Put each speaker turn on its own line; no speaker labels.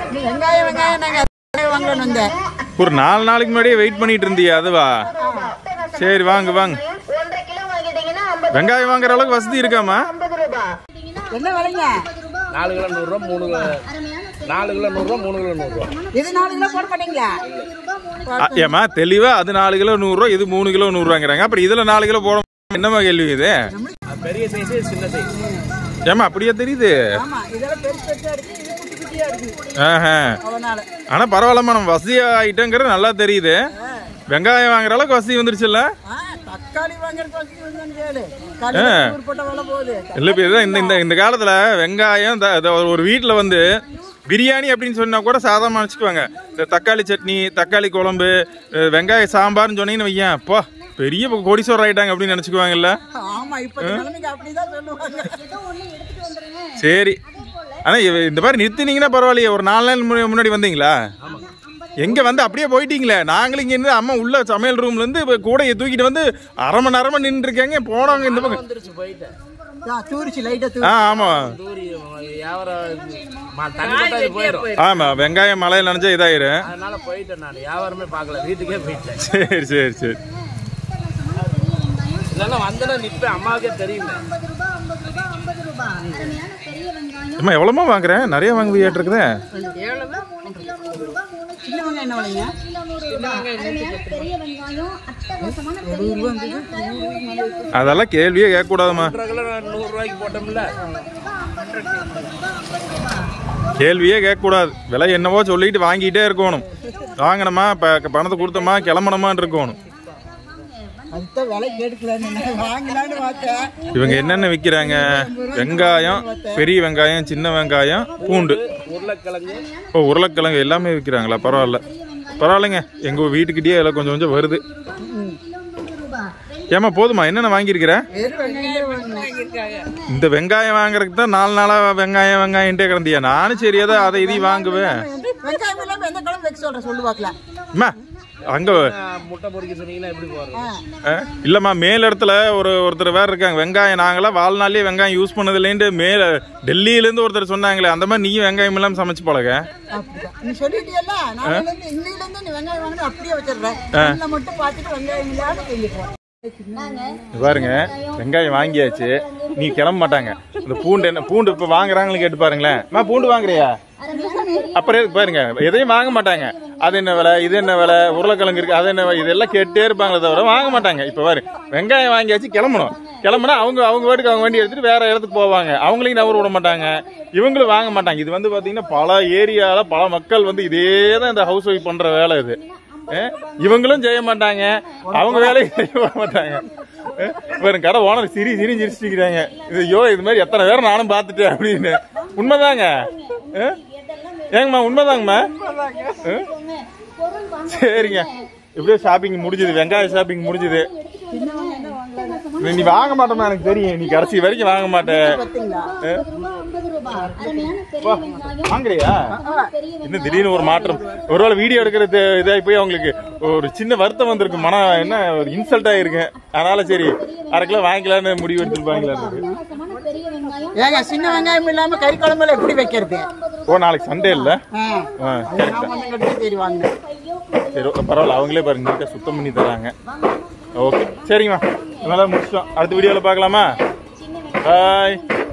வெங்காயம் வெங்காயம் நாங்க வாங்கலாம்னு வந்தேன்
ஒரு நாலு நாளைக்கு முன்னாடியே வெயிட் பண்ணிட்டு இருந்தியா அதுவா சரி வாங்க வாங்க
ஒன்றரை கிலோ வாங்கிட்டீங்கன்னா ஐம்பது
வெங்காயம் வாங்குற அளவுக்கு வசதி இருக்காமா
ஐம்பது ரூபாய்
என்ன விலைங்க
நாலு கிலோ நூறுரூவா மூணு கிலோ நாலு கிலோ நூறுரூவா மூணு கிலோ நூறுரூவா
இது நாலு கிலோ போட மாட்டீங்களா
அ, ஏம்மா தெளிவா அது நாலு கிலோ நூறுரூவா இது மூணு கிலோ நூறுரூவாங்கிறாங்க அப்புறம் இதுல நாலு கிலோ போட என்னம்மா கேள்வி இது
அது பெரிய சைஸு சின்ன சைஸ்
ஏம்மா அப்படியே தெரியுது
ஆமா இதெல்லாம் பெருசு பெருசா இருக்கு இது குட்டி குட்டியா இருக்கு
ஆஹா
அதனால
ஆனா பரவாயில்லம்மா நம்ம வசதி ஆயிட்டங்கிறது நல்லா தெரியுது வெங்காயம் வாங்குற அளவுக்கு வசதி வந்துருச்சுல்ல
ஆ, தக்காளி வாங்குறதுக்கு வசதி வந்தான்னு கேளு தக்காளி நூறு போட்ட விலை போகுது
இல்லை இப்போ இதுதான் இந்த இந்த இந்த காலத்தில் வெங்காயம் த- த- ஒரு வீட்டில் வந்து பிரியாணி அப்படின்னு சொன்னா கூட சாதாரணமாக வச்சுக்குவாங்க இந்த தக்காளி சட்னி தக்காளி குழம்பு அஹ் வெங்காய சாம்பார்னு சொன்னீங்கன்னு வையன் அப்பா பெரிய கோடீஸ்வரர் ஆயிட்டாங்க அப்படின்னு நினச்சிக்குவாங்கல்ல
ஆமா இப்ப நிலைமைக்கு அப்படிதான் சொல்லுவாங்க
சரி ஆனால் இந்த மாதிரி நிறுத்தினீங்கன்னா பரவாயில்லையே ஒரு நாலு நாள் முன்ன- முன்னாடி வந்தீங்களா எங்க வந்து அப்படியே போயிட்டீங்களே நாங்களும் இங்க இருந்து அம்மா உள்ள சமையல் ரூம்ல இருந்து இப்ப கூடையை தூக்கிட்டு வந்து அரை மணி நேரமா நின்று இருக்காங்க போனவங்க இந்த பக்கம்
வந்துருச்சு போயிட்டேன்
ஆ, தூரிச்சு லைட்டா
ஆ
தூரி
தூரி
ஆமா
வியாபாரம் ம- தண்ணி பட்டா இது போயிடும்
ஆமா வெங்காயம் மழையில் நினைச்சா இதாயிரும்
அதனால போயிட்டேன் நான் வியாபாரமே பார்க்கல வீட்டுக்கே போயிட்டேன்
சரி சரி சரி
இல்லைன்னா வந்தேன்னா நிற்பேன் அம்மாவுக்கே தெரியுமே
ஐம்பது ரூபாய் ஐம்பது ரூபாய் ஐம்பது ரூபாய் அருமையான பெரிய வெங்காயம்
அம்மா எவ்வளோமா வாங்குறேன் நிறைய வாங்குவியாட்டு இருக்குதே
மூணு கிலோ நூறு ரூபாய் மூணு
சின்ன வெங்காயம் என்ன விலைங்க
கிலோ நூறு ரூபாய் அருமையான பெரிய வெங்காயம் அட்டகாசமான பெரிய வெங்காயம் தயாரிப்பு
அதெல்லாம் கேள்வியே கேட்கக்கூடாதும்மா
ஒன்றரை கிலோ நூறுரூவாய்க்கு போட்டோம்ல
கேள்வியே கேட்கக்கூடாது விலை என்னவோ சொல்லிட்டு வாங்கிட்டே இருக்கணும் வாங்கினோமா இப்போ பணத்தை கொடுத்தோமா கிளம்பணுமான்னு இருக்கணும்
அதுதான் விலை கேட்கலான்னு வாங்கலான்னு பார்த்தேன்
இவங்க என்னென்ன விற்கிறாங்க வெங்காயம் பெரிய வெங்காயம் சின்ன வெங்காயம் பூண்டு
உருளைக்கிழங்கு
ஓ உருளைக்கிழங்கு எல்லாமே விற்கிறாங்களா பரவாயில்ல பரவாயில்லைங்க எங்கள் வீட்டுக்கிட்டே எல்லாம் கொஞ்சம் கொஞ்சம் வருது ஏம்மா போதுமா என்னென்ன வாங்கியிருக்கிற
வெறும் வெங்காயம் வாங்கணும்.
இந்த வெங்காயம் வாங்குறதுக்கு தான் நாலு நாளாக வெங்காயம் வெங்காயம்ட்டே கிடந்தியா நானும் சரி ஏதோ அதை இதையும் வாங்குவேன்
வெங்காயம் இல்லாம எந்த குழம்பு வைக்க சொல்றேன் சொல்லு பார்க்கலாம்
அம்மா அங்கே
ஆஹ், முட்டை பொறிக்க சொன்னீங்கன்னா எப்படி போகிறது
ஆ,
இல்லைம்மா மேல் இடத்துல ஒரு ஒருத்தர் வேறு இருக்காங்க வெங்காயம் நாங்களாம் வாழ்நாளே வெங்காயம் யூஸ் பண்ணதுலேருந்து மேலே டெல்லியிலேருந்து ஒருத்தர் சொன்னாங்களே அந்த மாதிரி நீயும் வெங்காயம் இல்லாமல் சமைச்சு பழக
அப்படிதான். நீ சொல்லிட்டியல்ல நாளையில இருந்து இன்னையில இருந்து நீ வெங்காயம் வாங்கினா அப்படியே வச்சிடுறேன் கண்ணில் மட்டும் பார்த்துட்டு வெங்காயம் இல்லாத சொல்லிடுறேன்
இங்க பாருங்க வெங்காயம் வாங்கியாச்சு நீ கிளம்ப மாட்டாங்க இந்த பூண்டு என்ன பூண்டு இப்போ வாங்குறாங்கன்னு கேட்டு பாருங்களேன் அம்மா பூண்டு வாங்குறியா அப்புறம் எதுக்கு பாருங்க எதையும் வாங்க மாட்டாங்க அது என்ன விலை இது என்ன விலை உருளைக்கிழங்கு இருக்கு அது என்ன விலை, இதெல்லாம் கேட்டே இருப்பாங்களே தவிர வாங்க மாட்டாங்க இப்போ பாரு வெங்காயம் வாங்கியாச்சு கிளம்பணும் கிளம்புனா அவங்க அவங்க வீட்டுக்கு அவங்க வண்டி எடுத்துட்டு வேற இடத்துக்கு போவாங்க அவங்களையும் நவர விட மாட்டாங்க இவங்களும் வாங்க மாட்டாங்க இது வந்து பாத்தீங்கன்னா பல ஏரியால பல மக்கள் வந்து இதே தான் இந்த ஹவுஸ் ஒய்ஃப் பண்ற வேலை இது அஹ் இவங்களும் செய்ய மாட்டாங்க அவங்க வேலையும் செய்ய மாட்டாங்க அஹ் பாருங்க கடை ஓனர் சிரி சிரி சிரிச்சிருக்கிறாங்க இது ஐயோ இது மாதிரி எத்தனை பேரை நானும் பார்த்துட்டேன் அப்படின்னு உண்மைதாங்க அஹ்? ஏங்கம்மா உண்மைதாங்கம்மா அஹ்? சரிங்க எப்படியோ ஷாப்பிங் முடிஞ்சது வெங்காய ஷாப்பிங் முடிஞ்சது நீ வாங்க மாட்டேமா எனக்கு தெரியும் நீ கடைசி வரைக்கும் வாங்க மாட்டேன்
பார்த்தீங்களா
அஹ்?
ஐம்பது ரூபாய் அருமையான பெரிய
வா,
வெங்காயம்
வாங்குறியா
பெரிய
இன்னும் திடீர்னு ஒரு மாற்றம் ஒருவேளை வீடியோ எடுக்கிறது இதாகி போய் அவங்களுக்கு ஒரு சின்ன வருத்தம் வந்திருக்கு மனம் என்ன ஒரு இன்சல்ட் ஆயிருக்கு அதனால சரி அரை கிலோ வாங்கிக்கலான்னு முடிவு எடுத்துருப்பாங்களா
அட்டகாசமான பெரிய வெங்காயம்
ஏங்க சின்ன வெங்காயம் இல்லாம கறி குழம்புல எப்படி வைக்கிறது
ஓ நாளைக்கு சண்டே இல்ல
ஆ,
ஆ,
அது நான் வந்து கட்டி தெரிவாங்க
சரி ஓ, பரவாயில்ல அவங்களே பாருங்க நீட்டா சுத்தம் பண்ணி தராங்க ஓகே சரிங்கம்மா இதெல்லாம் முடிச்சிட்டோம் அடுத்த வீடியோவில் பார்க்கலாமா பாய்